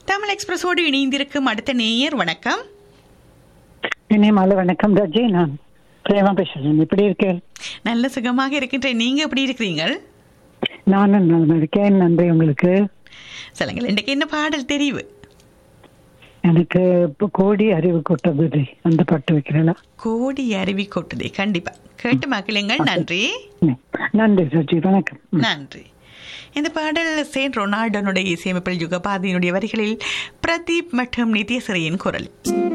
தமிழ் எக்ஸ்பிரஸோடு இணைந்திருக்கும் அடுத்த நேயர் வணக்கம் இனி மாலை வணக்கம் ரஜி நான் பிரேமா பேசுறேன் எப்படி இருக்கேன் நல்ல சுகமாக இருக்கின்றேன் நீங்க எப்படி இருக்கிறீங்கள் நானும் நல்லா இருக்கேன் நன்றி உங்களுக்கு சொல்லுங்கள் இன்றைக்கு என்ன பாடல் தெரிவு எனக்கு இப்போ கோடி அறிவு கொட்டபுதி அந்த பாட்டு வைக்கிறேன் கோடி அருவி கொட்டுதே கண்டிப்பா கேட்டு மகிழுங்கள் நன்றி நன்றி ரஜி வணக்கம் ம். நன்றி இந்த பாடல் செயின்ட் ரொனால்டோனுடைய இசையமைப்பில் யுகபாதியினுடைய வரிகளில் பிரதீப் மற்றும் நித்யசிறியின் குரல்